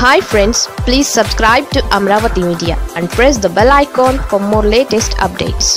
hi friends please subscribe to Amaravati media and press the bell icon for more latest updates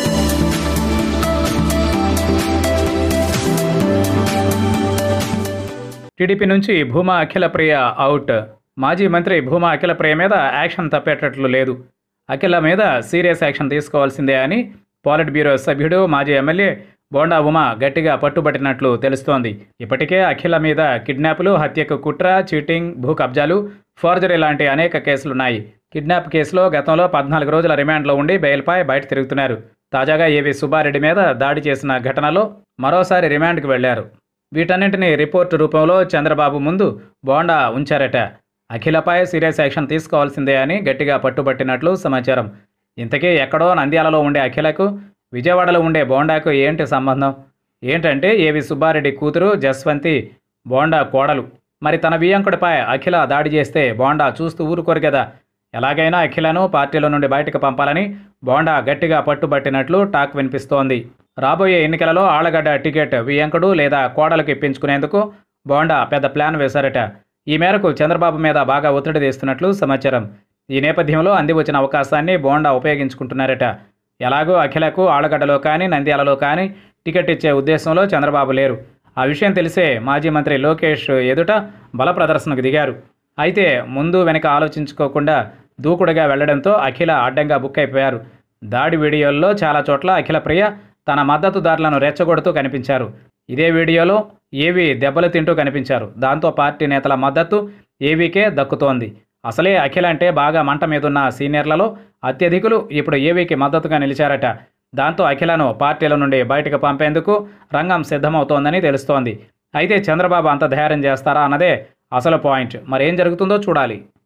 TDP నుంచి Bhuma Akhilapriya out మాజీ మంత్రి భూమా అఖిలప్రియ మీద action తప్పేటట్లు లేదు అఖిల మీద సీరియస్ యాక్షన్ తీసుకోవాల్సిందే అని పాలిట్ బ్యూరో సభ్యుడు మాజీ ఎమ్మెల్యే బోండా ఉమా గట్టిగా పట్టుబట్టినట్లు తెలుస్తోంది ఇప్పటికే అఖిల మీద కిడ్నాపులు హత్యకు కుట్ర చీటింగ్ భూ కబ్జాలు ఫోర్జరీ లాంటి అనేక కేసులున్నాయి కిడ్నాప్ కేసులో గతంలో పద్నాలుగు రోజుల రిమాండ్లో ఉండి బెయిల్పై బయట తిరుగుతున్నారు తాజాగా ఏవి సుబ్బారెడ్డి మీద దాడి చేసిన ఘటనలో మరోసారి రిమాండ్కి వెళ్లారు వీటన్నింటినీ రిపోర్టు రూపంలో చంద్రబాబు ముందు బోండా ఉంచారట అఖిలపై సీరియస్ యాక్షన్ తీసుకోవాల్సిందే అని గట్టిగా పట్టుబట్టినట్లు సమాచారం ఇంతకీ ఎక్కడో నంద్యాలలో ఉండే అఖిలకు విజయవాడలో ఉండే బోండాకు ఏంటి సంబంధం ఏంటంటే ఏవి సుబ్బారెడ్డి కూతురు జస్వంతి బోండా కోడలు మరి తన వియంకుడిపై అఖిల దాడి చేస్తే బోండా చూస్తూ ఊరుకోరు కదా ఎలాగైనా అఖిలను పార్టీలో నుండి బయటకు పంపాలని బోండా గట్టిగా పట్టుబట్టినట్లు టాక్ వినిపిస్తోంది రాబోయే ఎన్నికలలో ఆళ్లగడ్డ టికెట్ వియంకుడు లేదా కోడలకు ఇప్పించుకునేందుకు బోండా పెద్ద ప్లాన్ వేశారట ఈ మేరకు చంద్రబాబు మీద బాగా ఒత్తిడి తెస్తున్నట్లు సమాచారం ఈ నేపథ్యంలో అంది వచ్చిన అవకాశాన్ని బోండా ఉపయోగించుకుంటున్నారట ఎలాగో అఖిలకు ఆళ్లగడ్డలో కానీ నంద్యాలలో కానీ టికెట్ ఇచ్చే ఉద్దేశంలో చంద్రబాబు లేరు ఆ విషయం తెలిసే మాజీ మంత్రి లోకేష్ ఎదుట బల ప్రదర్శనకు దిగారు అయితే ముందు వెనక ఆలోచించుకోకుండా దూకుడుగా వెళ్లడంతో అఖిల అడ్డంగా బుక్ అయిపోయారు దాడి వీడియోల్లో చాలా చోట్ల అఖిల ప్రియ తన మద్దతుదారులను రెచ్చగొడుతూ కనిపించారు ఇదే వీడియోలో ఏవి దెబ్బలు తింటూ కనిపించారు దాంతో పార్టీ నేతల మద్దతు ఏవీకే దక్కుతోంది అసలే అఖిల అంటే బాగా మంట మీదున్న సీనియర్లలో అత్యధికులు ఇప్పుడు ఏవీకి మద్దతుగా నిలిచారట దాంతో అఖిలను పార్టీల నుండి బయటకు పంపేందుకు రంగం సిద్ధమవుతోందని తెలుస్తోంది అయితే చంద్రబాబు అంత ధైర్యం చేస్తారా అన్నదే అసలు పాయింట్ మరేం జరుగుతుందో చూడాలి